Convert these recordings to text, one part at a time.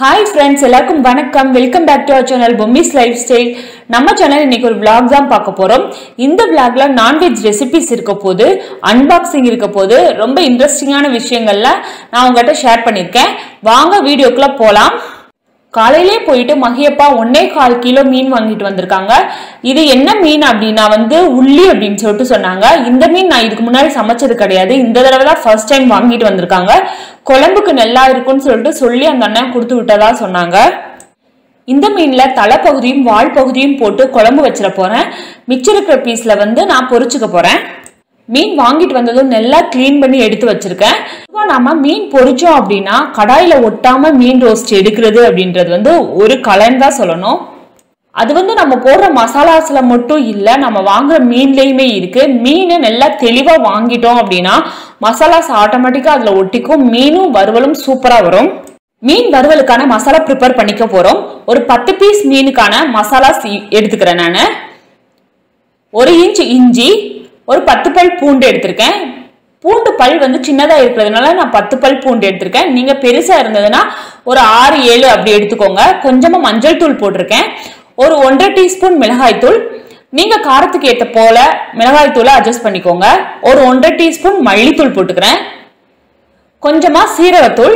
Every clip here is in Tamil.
ஹாய் ஃப்ரெண்ட்ஸ் எல்லாருக்கும் வணக்கம் welcome back to our channel Bommi's lifestyle நம்ம சேனல் இன்னைக்கு ஒரு vlog தான் பார்க்க போறோம் இந்த vlogல நான்வெஜ் ரெசிபிஸ் இருக்க போது அன்பாக்சிங் இருக்க போது ரொம்ப இன்ட்ரெஸ்டிங்கான விஷயங்கள்ல நான் உங்ககிட்ட ஷேர் பண்ணியிருக்கேன் வாங்க வீடியோக்குள்ள போலாம் காலையிலே போயிட்டு மகியப்பா ஒன்னே கால் கிலோ மீன் வாங்கிட்டு வந்திருக்காங்க இது என்ன மீன் அப்படின்னா வந்து உள்ளி அப்படின்னு சொல்லிட்டு சொன்னாங்க இந்த மீன் நான் இதுக்கு முன்னாடி சமைச்சது கிடையாது இந்த தடவை தான் ஃபர்ஸ்ட் டைம் வாங்கிட்டு வந்திருக்காங்க குழம்புக்கு நல்லா இருக்கும்னு சொல்லிட்டு சொல்லி அந்த அண்ணன் கொடுத்து விட்டதா சொன்னாங்க இந்த மீன்ல தலைப்பகுதியும் வால் பகுதியும் போட்டு குழம்பு வச்சிட போறேன் மிச்சம் இருக்கிற பீஸ்ல வந்து நான் பொரிச்சுக்க போறேன் மீன் வாங்கிட்டு வந்ததும் நல்லா க்ளீன் பண்ணி எடுத்து வச்சிருக்கேன் இப்போ நம்ம மீன் பொரிச்சோம் அப்படின்னா கடாயில ஒட்டாம மீன் ரோஸ்ட் எடுக்கிறது அப்படின்றது வந்து ஒரு கலன் தான் சொல்லணும் அது வந்து நம்ம போடுற மசாலாஸ்ல மட்டும் இல்ல நம்ம வாங்குற மீன்லயுமே இருக்கு மீனை நல்லா தெளிவா வாங்கிட்டோம் அப்படின்னா மசாலாஸ் ஆட்டோமேட்டிக்கா அதுல ஒட்டிக்கும் மீனும் வறுவலும் சூப்பரா வரும் மீன் வறுவலுக்கான மசாலா ப்ரிப்பேர் பண்ணிக்க போறோம் ஒரு பத்து பீஸ் மீனுக்கான மசாலாஸ் இ- எடுத்துக்கிறேன் நான் ஒரு இன்ச் இஞ்சி ஒரு பத்து பல் பூண்டு எடுத்திருக்கேன் பூண்டு பல் வந்து சின்னதா இருக்கிறதுனால நான் பத்து பல் பூண்டு எடுத்திருக்கேன் நீங்க பெருசா இருந்ததுன்னா ஒரு ஆறு ஏழு அப்படி எடுத்துக்கோங்க கொஞ்சமா மஞ்சள் தூள் போட்டிருக்கேன் ஒரு ஒன்றரை டீஸ்பூன் மிளகாய் தூள் நீங்க காரத்துக்கு ஏத்த போல மிளகாய் தூளை அட்ஜஸ்ட் பண்ணிக்கோங்க ஒரு ஒன்றரை டீஸ்பூன் மல்லித்தூள் போட்டுக்கிறேன் கொஞ்சமா சீரகத்தூள்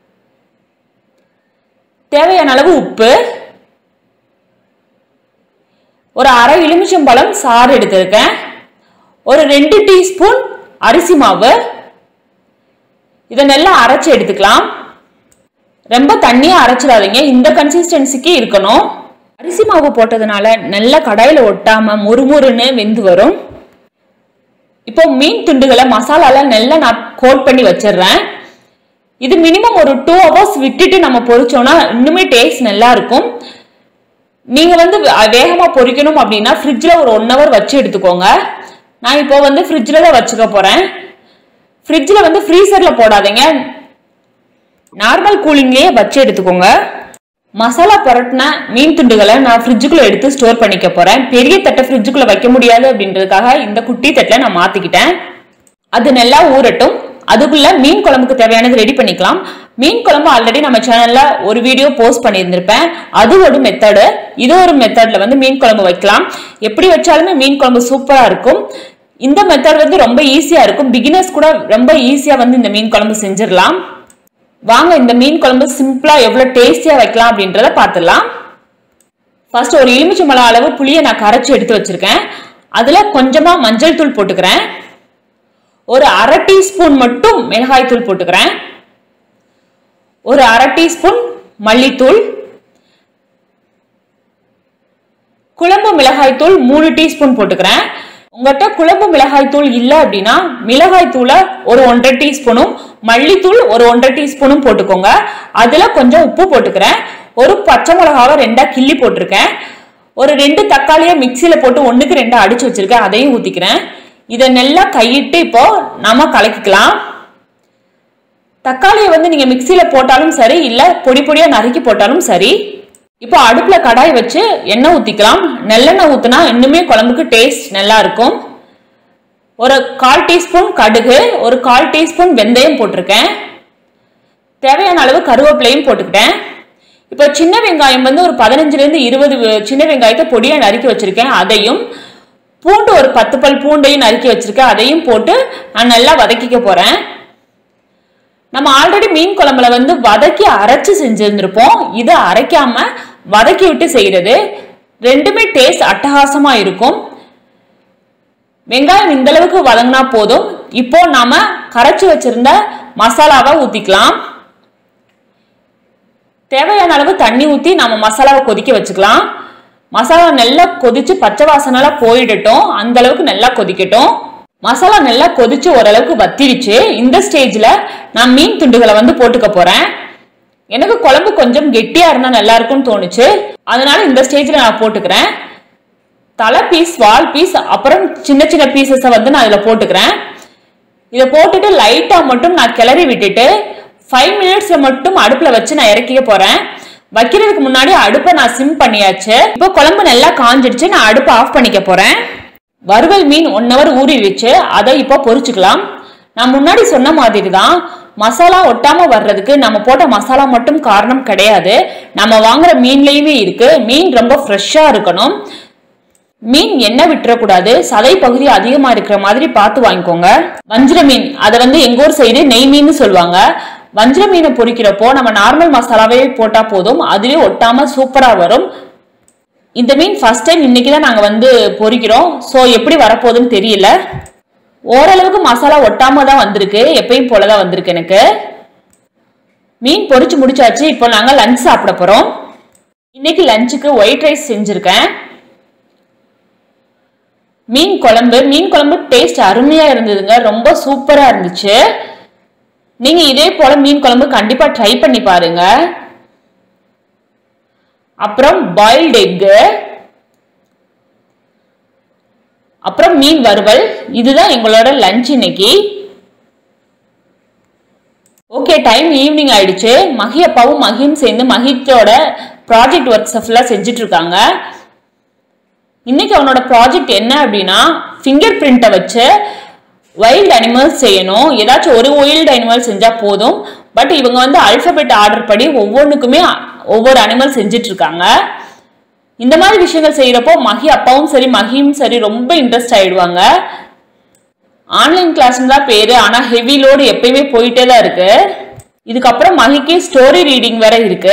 தேவையான அளவு உப்பு ஒரு அரை எலுமிச்சம்பழம் சாறு எடுத்திருக்கேன் ஒரு ரெண்டு டீஸ்பூன் அரிசி மாவு இதை நல்லா அரைச்சு எடுத்துக்கலாம் ரொம்ப தண்ணியா அரைச்சிடாதீங்க இந்த கன்சிஸ்டன்சிக்கு இருக்கணும் அரிசி மாவு போட்டதுனால நல்ல கடாயில ஒட்டாம முறுமுறுன்னு வெந்து வரும் இப்போ மீன் துண்டுகளை மசாலால நல்லா நான் கோட் பண்ணி வச்சிடுறேன் இது மினிமம் ஒரு டூ ஹவர்ஸ் விட்டுட்டு நம்ம பொரிச்சோம்னா இன்னுமே டேஸ்ட் நல்லா இருக்கும் நீங்க வந்து வே- வேகமா பொரிக்கணும் அப்படின்னா ஃப்ரிட்ஜில் ஒரு ஒன் ஹவர் வச்சு எடுத்துக்கோங்க நான் இப்போ வந்து ஃப்ரிட்ஜில் தான் வச்சுக்க போறேன் ஃப்ரிட்ஜில் வந்து ஃப்ரீசரில் போடாதீங்க நார்மல் கூலிங்லேயே வச்சு எடுத்துக்கோங்க மசாலா புரட்டின மீன் துண்டுகளை நான் ஃப்ரிட்ஜுக்குள்ள எடுத்து ஸ்டோர் பண்ணிக்க போறேன் பெரிய தட்டை ஃப்ரிட்ஜுக்குள்ள வைக்க முடியாது அப்படின்றதுக்காக இந்த குட்டி தட்டில் நான் மாத்திக்கிட்டேன் அது நல்லா ஊறட்டும் அதுக்குள்ள மீன் குழம்புக்கு தேவையானது ரெடி பண்ணிக்கலாம் மீன் குழம்பு ஆல்ரெடி நம்ம சேனல்ல ஒரு வீடியோ போஸ்ட் பண்ணியிருந்திருப்பேன் அது ஒரு மெத்தடு இது ஒரு மெத்தட்ல வந்து மீன் குழம்பு வைக்கலாம் எப்படி வச்சாலுமே மீன் குழம்பு சூப்பரா இருக்கும் இந்த மெத்தட் வந்து ரொம்ப ஈஸியா இருக்கும் பிகினர்ஸ் கூட ரொம்ப ஈஸியா வந்து இந்த மீன் குழம்பு செஞ்சிடலாம் வாங்க இந்த மீன் குழம்பு சிம்பிளா எவ்வளவு டேஸ்டியா வைக்கலாம் அப்படின்றத பார்த்துடலாம் ஃபர்ஸ்ட் ஒரு எலுமிச்சம்பழம் அளவு புளியை நான் கரைச்சி எடுத்து வச்சிருக்கேன் அதுல கொஞ்சமா மஞ்சள் தூள் போட்டுக்கிறேன் ஒரு அரை டீஸ்பூன் மட்டும் மிளகாய் தூள் போட்டுக்கிறேன் ஒரு அரை டீஸ்பூன் மல்லித்தூள் குழம்பு மிளகாய் தூள் மூணு டீஸ்பூன் போட்டுக்கிறேன் உங்கள்கிட்ட குழம்பு மிளகாய் தூள் இல்லை அப்படின்னா மிளகாய் தூளை ஒரு ஒன்றரை டீஸ்பூனும் மல்லித்தூள் ஒரு ஒன்றரை டீஸ்பூனும் போட்டுக்கோங்க அதுல கொஞ்சம் உப்பு போட்டுக்கிறேன் ஒரு பச்சை மிளகாவை ரெண்டா கிள்ளி போட்டிருக்கேன் ஒரு ரெண்டு தக்காளியை மிக்சியில போட்டு ஒண்ணுக்கு ரெண்டா அடிச்சு வச்சிருக்கேன் அதையும் ஊத்திக்கிறேன் இதை நல்லா கையிட்டு இப்போ நாம கலக்கிக்கலாம் தக்காளியை வந்து நீங்க மிக்சியில போட்டாலும் சரி இல்ல பொடி பொடியா நறுக்கி போட்டாலும் சரி இப்போ அடுப்புல கடாய் வச்சு எண்ணெய் ஊத்திக்கலாம் நல்லெண்ணெய் ஊத்துனா இன்னுமே குழம்புக்கு டேஸ்ட் நல்லா இருக்கும் ஒரு கால் டீஸ்பூன் கடுகு ஒரு கால் டீஸ்பூன் வெந்தயம் போட்டிருக்கேன் தேவையான அளவு கருவேப்பிலையும் போட்டுக்கிட்டேன் இப்போ சின்ன வெங்காயம் வந்து ஒரு பதினஞ்சுல இருந்து இருபது வெ- சின்ன வெங்காயத்தை பொடியா நறுக்கி வச்சிருக்கேன் அதையும் பூண்டு ஒரு பத்து பல் பூண்டையும் நறுக்கி வச்சிருக்கேன் அதையும் போட்டு நான் நல்லா வதக்கிக்க போறேன் நம்ம ஆல்ரெடி மீன் குழம்புல வந்து வதக்கி அரைச்சு செஞ்சிருந்திருப்போம் இதை அரைக்காம வதக்கி விட்டு செய்யறது ரெண்டுமே டேஸ்ட் அட்டகாசமா இருக்கும் வெங்காயம் இந்த அளவுக்கு வதங்கினா போதும் இப்போ நாம கரைச்சு வச்சிருந்த மசாலாவை ஊத்திக்கலாம் தேவையான அளவு தண்ணி ஊத்தி நம்ம மசாலாவை கொதிக்க வச்சுக்கலாம் மசாலா நல்லா கொதிச்சு பச்சை வாசனைலாம் போயிடட்டும் அந்த அளவுக்கு நல்லா கொதிக்கட்டும் மசாலா நல்லா கொதிச்சு ஓரளவுக்கு வத்திடுச்சு இந்த ஸ்டேஜ்ல நான் மீன் துண்டுகளை வந்து போட்டுக்க போறேன் எனக்கு குழம்பு கொஞ்சம் கெட்டியா இருந்தா நல்லா இருக்கும்னு தோணுச்சு அதனால இந்த ஸ்டேஜ்ல நான் போட்டுக்கிறேன் தலை பீஸ் வால் பீஸ் அப்புறம் சின்ன சின்ன பீசஸை வந்து நான் இதில் போட்டுக்கிறேன் இதை போட்டுட்டு லைட்டாக மட்டும் நான் கிளறி விட்டுட்டு ஃபைவ் மினிட்ஸில் மட்டும் அடுப்பில் வச்சு நான் இறக்கிக்க போகிறேன் வைக்கிறதுக்கு முன்னாடி அடுப்பை நான் சிம் பண்ணியாச்சு இப்போ குழம்பு நல்லா காஞ்சிடுச்சு நான் அடுப்பை ஆஃப் பண்ணிக்க போகிறேன் வறுவல் மீன் ஒன் ஹவர் ஊறிடுச்சு அதை இப்போ பொரிச்சுக்கலாம் நான் முன்னாடி சொன்ன மாதிரி தான் மசாலா ஒட்டாம வர்றதுக்கு நம்ம போட்ட மசாலா மட்டும் காரணம் கிடையாது நம்ம வாங்குற மீன்லயுமே இருக்கு மீன் ரொம்ப ஃப்ரெஷ்ஷா இருக்கணும் மீன் எண்ணெய் விட்டுறக்கூடாது சதை பகுதி அதிகமா இருக்கிற மாதிரி பார்த்து வாங்கிக்கோங்க வஞ்சிர மீன் அதை வந்து எங்க ஊர் சைடு நெய் மீன் சொல்லுவாங்க வஞ்சிர மீனை பொரிக்கிறப்போ நம்ம நார்மல் மசாலாவே போட்டா போதும் அதுவே ஒட்டாம சூப்பரா வரும் இந்த மீன் ஃபர்ஸ்ட் டைம் இன்னைக்கு தான் நாங்கள் வந்து பொரிக்கிறோம் ஸோ எப்படி வரப்போகுதுன்னு தெரியல ஓரளவுக்கு மசாலா ஒட்டாம தான் வந்திருக்கு எப்பயும் போல தான் வந்திருக்கு எனக்கு மீன் பொரிச்சு முடிச்சாச்சு இப்போ நாங்கள் லஞ்ச் சாப்பிட போகிறோம் இன்னைக்கு லஞ்சுக்கு ஒயிட் ரைஸ் செஞ்சுருக்கேன் மீன் குழம்பு மீன் குழம்பு டேஸ்ட் அருமையா இருந்ததுங்க ரொம்ப சூப்பரா இருந்துச்சு நீங்க இதே போல மீன் குழம்பு கண்டிப்பா ட்ரை பண்ணி பாருங்க அப்புறம் பாயில்டு எக்கு அப்புறம் மீன் வறுவல் இதுதான் எங்களோட லஞ்ச் இன்னைக்கு ஓகே டைம் ஈவினிங் ஆயிடுச்சு மகி அப்பாவும் மகியும் சேர்ந்து மகித்தோட ப்ராஜெக்ட் ஒர்க்ஸ் ஃபுல்லாக செஞ்சுட்டு இருக்காங்க இன்னைக்கு அவனோட ப்ராஜெக்ட் என்ன அப்படின்னா ஃபிங்கர் பிரிண்ட்டை வச்சு வைல்டு அனிமல்ஸ் செய்யணும் ஏதாச்சும் ஒரு வைல்டு அனிமல் செஞ்சால் போதும் பட் இவங்க வந்து அல்பபெட் ஆர்டர் படி ஒவ்வொன்றுக்குமே ஒவ்வொரு அனிமல் செஞ்சுட்டு இருக்காங்க இந்த மாதிரி விஷயங்கள் செய்யறப்போ மகி அப்பாவும் சரி மகியும் சரி ரொம்ப இன்ட்ரெஸ்ட் ஆயிடுவாங்க ஆன்லைன் கிளாஸ் தான் பேரு ஆனா ஹெவி லோடு எப்பயுமே போயிட்டே தான் இருக்கு இதுக்கப்புறம் மகிக்கு ஸ்டோரி ரீடிங் வேற இருக்கு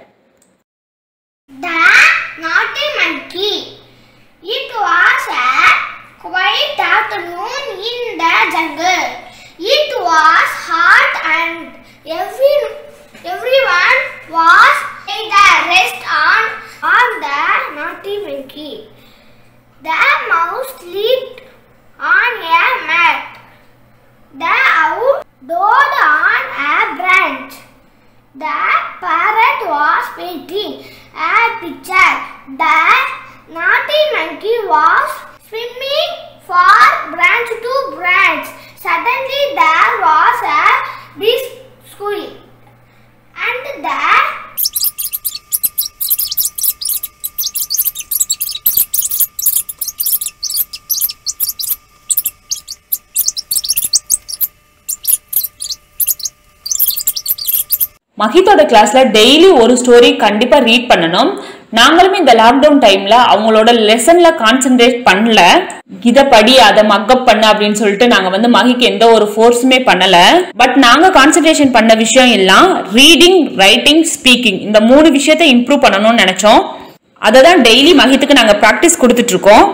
The naughty monkey. It was a quiet afternoon in the jungle. It was hot and every everyone was taking the rest on on the naughty monkey. The mouse slept on a mat. The owl dozed on a branch. The parrot was painting a picture. The naughty monkey was swimming from branch to branch. Suddenly there was a big squeal. And the மஹித்தோட கிளாஸ்ல டெய்லி ஒரு ஸ்டோரி கண்டிப்பா ரீட் பண்ணணும் நாங்களுமே இந்த லாக்டவுன் டைம்ல அவங்களோட லெசன்ல கான்சென்ட்ரேட் பண்ணல இத படி அதை மக்கப் பண்ண அப்படின்னு சொல்லிட்டு நாங்க வந்து மகிக்கு எந்த ஒரு ஃபோர்ஸுமே பண்ணல பட் நாங்க கான்சென்ட்ரேஷன் பண்ண விஷயம் எல்லாம் ரீடிங் ரைட்டிங் ஸ்பீக்கிங் இந்த மூணு விஷயத்தை இம்ப்ரூவ் பண்ணணும்னு நினைச்சோம் அதை தான் டெய்லி மகித்துக்கு நாங்க ப்ராக்டிஸ் கொடுத்துட்டு இருக்கோம்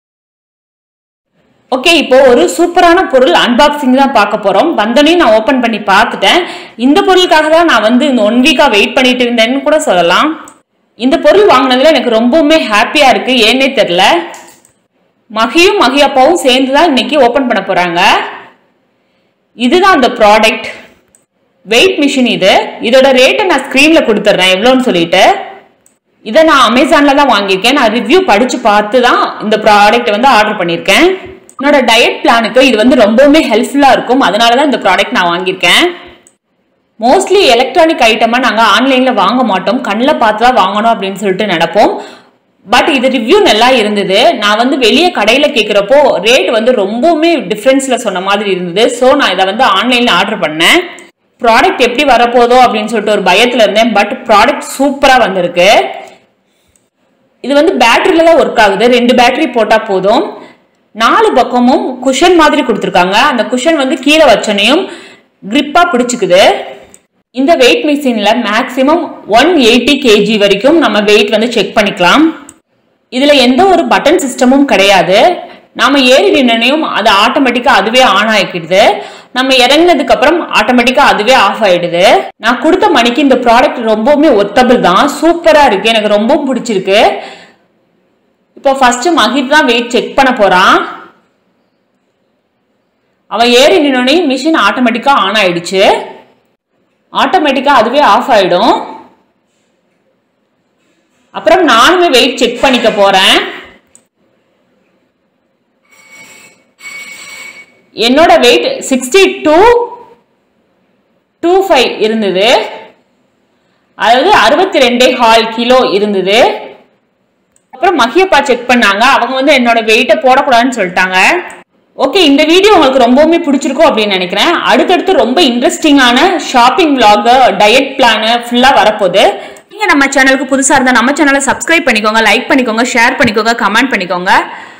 ஓகே இப்போ ஒரு சூப்பரான பொருள் அன்பாக்சிங் தான் பார்க்க போறோம் வந்தோடனே நான் ஓபன் பண்ணி பார்த்துட்டேன் இந்த பொருளுக்காக தான் நான் வந்து இந்த ஒன் வீக்கா வெயிட் பண்ணிட்டு இருந்தேன்னு கூட சொல்லலாம் இந்த பொருள் வாங்கினதுல எனக்கு ரொம்பவுமே ஹாப்பியா இருக்கு ஏன்னே தெரியல மகியும் மகி அப்பாவும் சேர்ந்து தான் இன்னைக்கு ஓபன் பண்ண போறாங்க இதுதான் அந்த ப்ராடக்ட் வெயிட் மிஷின் இது இதோட ரேட்டை நான் ஸ்க்ரீன்ல கொடுத்துட்றேன் எவ்வளோன்னு சொல்லிட்டு இதை நான் அமேசான்ல தான் வாங்கியிருக்கேன் நான் ரிவ்யூ படிச்சு பார்த்து தான் இந்த ப்ராடக்ட் வந்து ஆர்டர் பண்ணியிருக்கேன் என்னோட டயட் பிளானுக்கு இது வந்து ரொம்பவுமே ஹெல்ப்ஃபுல்லா இருக்கும் அதனால தான் இந்த ப்ராடக்ட் நான் வாங்கியிருக்கேன் மோஸ்ட்லி எலக்ட்ரானிக் ஐட்டமா நாங்கள் ஆன்லைனில் வாங்க மாட்டோம் கண்ணில் பார்த்து தான் வாங்கணும் அப்படின்னு சொல்லிட்டு நினைப்போம் பட் இது ரிவ்யூ நல்லா இருந்தது நான் வந்து வெளியே கடையில் கேட்குறப்போ ரேட் வந்து ரொம்பவுமே டிஃப்ரென்ஸில் சொன்ன மாதிரி இருந்தது ஸோ நான் இதை வந்து ஆன்லைனில் ஆர்டர் பண்ணேன் ப்ராடக்ட் எப்படி வரப்போதோ அப்படின்னு சொல்லிட்டு ஒரு பயத்தில் இருந்தேன் பட் ப்ராடக்ட் சூப்பராக வந்திருக்கு இது வந்து பேட்டரியில தான் ஒர்க் ஆகுது ரெண்டு பேட்டரி போட்டால் போதும் நாலு பக்கமும் குஷன் மாதிரி கொடுத்துருக்காங்க அந்த குஷன் வந்து கீழே வச்சனையும் கிரிப்பாக பிடிச்சிக்குது இந்த வெயிட் மிஷினில் மேக்ஸிமம் ஒன் எயிட்டி கேஜி வரைக்கும் நம்ம வெயிட் வந்து செக் பண்ணிக்கலாம் இதில் எந்த ஒரு பட்டன் சிஸ்டமும் கிடையாது நாம ஏறி நின்னையும் அது ஆட்டோமேட்டிக்காக அதுவே ஆன் ஆகிக்கிடுது நம்ம இறங்கினதுக்கு அப்புறம் ஆட்டோமேட்டிக்காக அதுவே ஆஃப் ஆயிடுது நான் கொடுத்த மணிக்கு இந்த ப்ராடக்ட் ரொம்பவுமே ஒர்த்தபிள் தான் சூப்பராக இருக்கு எனக்கு ரொம்பவும் பிடிச்சிருக்கு இப்போ ஃபர்ஸ்ட் மஹித் தான் வெயிட் செக் பண்ண போறான் அவன் ஏறி நின்னோடனே மிஷின் ஆட்டோமேட்டிக்காக ஆன் ஆயிடுச்சு ஆட்டோமேட்டிக்காக அதுவே ஆஃப் ஆயிடும் அப்புறம் நானுமே வெயிட் செக் பண்ணிக்க போறேன் என்னோட weight sixty two two five இருந்தது அதாவது அறுபத்தி ரெண்டே ஹால் கிலோ இருந்தது அப்புறம் மகியப்பா செக் பண்ணாங்க அவங்க வந்து என்னோட வெயிட்டை போடக்கூடாதுன்னு சொல்லிட்டாங்க ஓகே இந்த வீடியோ உங்களுக்கு ரொம்பவுமே பிடிச்சிருக்கும் அப்படின்னு நினைக்கிறேன் அடுத்தடுத்து ரொம்ப இன்ட்ரெஸ்டிங்கான ஷாப்பிங் vlog டயட் பிளான் ஃபுல்லா வரப்போகுது நீங்க நம்ம சேனலுக்கு புதுசா இருந்தா நம்ம சேனலை சப்ஸ்கிரைப் பண்ணிக்கோங்க லைக் பண்ணிக்கோங்க ஷேர் பண்ணிக்கோங்க கமெண்ட் பண்ணிக்கோங்க